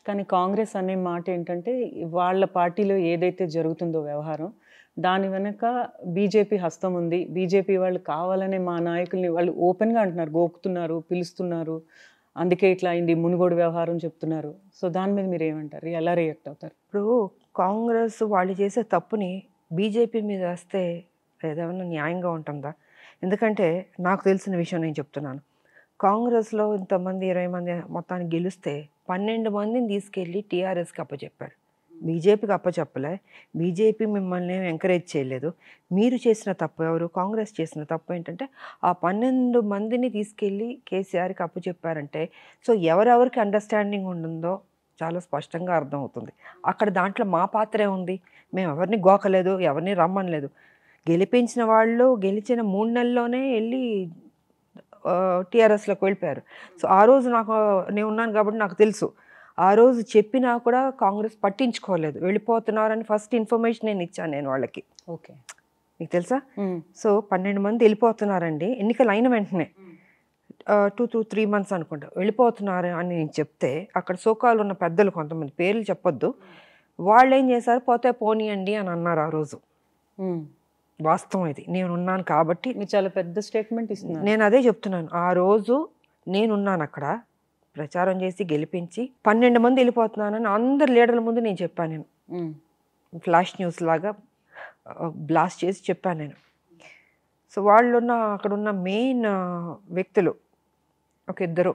కానీ కాంగ్రెస్ అనే మాట ఏంటంటే వాళ్ళ పార్టీలో ఏదైతే జరుగుతుందో వ్యవహారం దాని వెనక బీజేపీ హస్తం ఉంది బీజేపీ వాళ్ళు కావాలనే మా నాయకుల్ని వాళ్ళు ఓపెన్గా అంటున్నారు గోకుతున్నారు పిలుస్తున్నారు అందుకే ఇట్లా అయింది మునుగోడు వ్యవహారం చెప్తున్నారు సో దాని మీద మీరు ఏమంటారు ఎలా రియాక్ట్ అవుతారు ఇప్పుడు కాంగ్రెస్ వాళ్ళు చేసే తప్పుని బీజేపీ మీద వేస్తే ఏదైనా న్యాయంగా ఉంటుందా ఎందుకంటే నాకు తెలిసిన విషయం నేను చెప్తున్నాను కాంగ్రెస్లో ఇంతమంది ఇరవై మంది మొత్తానికి గెలిస్తే పన్నెండు మందిని తీసుకెళ్ళి టీఆర్ఎస్కి అప్పచెప్పారు బీజేపీకి అప్పచెప్పలే బీజేపీ మిమ్మల్ని ఎంకరేజ్ చేయలేదు మీరు చేసిన తప్పు ఎవరు కాంగ్రెస్ చేసిన తప్పు ఏంటంటే ఆ పన్నెండు మందిని తీసుకెళ్ళి కేసీఆర్కి అప్పచెప్పారంటే సో ఎవరెవరికి అండర్స్టాండింగ్ ఉంటుందో చాలా స్పష్టంగా అర్థమవుతుంది అక్కడ దాంట్లో మా పాత్రే ఉంది మేము ఎవరిని గోకలేదు ఎవరిని రమ్మనలేదు గెలిపించిన వాళ్ళు గెలిచిన మూడు నెలల్లోనే వెళ్ళి టీఆర్ఎస్లోకి వెళ్ళిపోయారు సో ఆ రోజు నాకు నేను ఉన్నాను కాబట్టి నాకు తెలుసు ఆ రోజు చెప్పినా కూడా కాంగ్రెస్ పట్టించుకోలేదు వెళ్ళిపోతున్నారని ఫస్ట్ ఇన్ఫర్మేషన్ నేను ఇచ్చాను నేను వాళ్ళకి ఓకే మీకు తెలుసా సో పన్నెండు మంది వెళ్ళిపోతున్నారండి ఎన్నికలు అయిన వెంటనే టూ టూ త్రీ మంత్స్ అనుకుంటా వెళ్ళిపోతున్నారు అని నేను చెప్తే అక్కడ సోకాలు ఉన్న పెద్దలు కొంతమంది పేర్లు చెప్పొద్దు వాళ్ళు ఏం చేశారు పోతే పోనీయండి అని అన్నారు ఆ రోజు వాస్తవం ఇది నేను ఉన్నాను కాబట్టి మీరు చాలా పెద్ద స్టేట్మెంట్ ఇస్తున్నారు నేను అదే చెప్తున్నాను ఆ రోజు నేనున్నాను అక్కడ ప్రచారం చేసి గెలిపించి పన్నెండు మంది వెళ్ళిపోతున్నానని అందరు లీడర్ల ముందు నేను చెప్పాను నేను ఉమ్. ఫ్లాష్ న్యూస్ లాగా బ్లాస్ట్ చేసి చెప్పాను నేను సో వాళ్ళు ఉన్న అక్కడ ఉన్న మెయిన్ వ్యక్తులు ఒక ఇద్దరు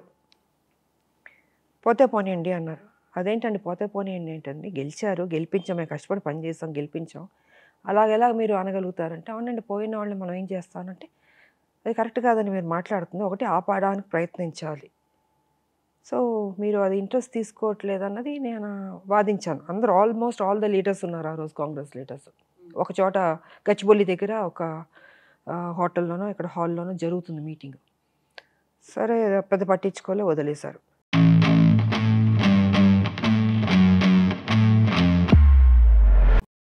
పోతే పోనీయండి అన్నారు అదేంటండి పోతే పోనీయండి ఏంటండి గెలిచారు గెలిపించాం మేము కష్టపడి పని చేసాం గెలిపించాం అలాగెలా మీరు అనగలుగుతారంటే అవునండి పోయిన వాళ్ళని మనం ఏం చేస్తానంటే అది కరెక్ట్ కాదని మీరు మాట్లాడుతుంది ఒకటి ఆపడానికి ప్రయత్నించాలి సో మీరు అది ఇంట్రెస్ట్ తీసుకోవట్లేదు అన్నది నేను వాదించాను అందరూ ఆల్మోస్ట్ ఆల్ ద లీడర్స్ ఉన్నారు ఆ రోజు కాంగ్రెస్ లీడర్స్ ఒక చోట గచ్చిబౌలి దగ్గర ఒక ఆ, హోటల్లోనో ఇక్కడ హాల్లోనో జరుగుతుంది మీటింగ్ సరే పెద్ద పట్టించుకోలే వదిలేశారు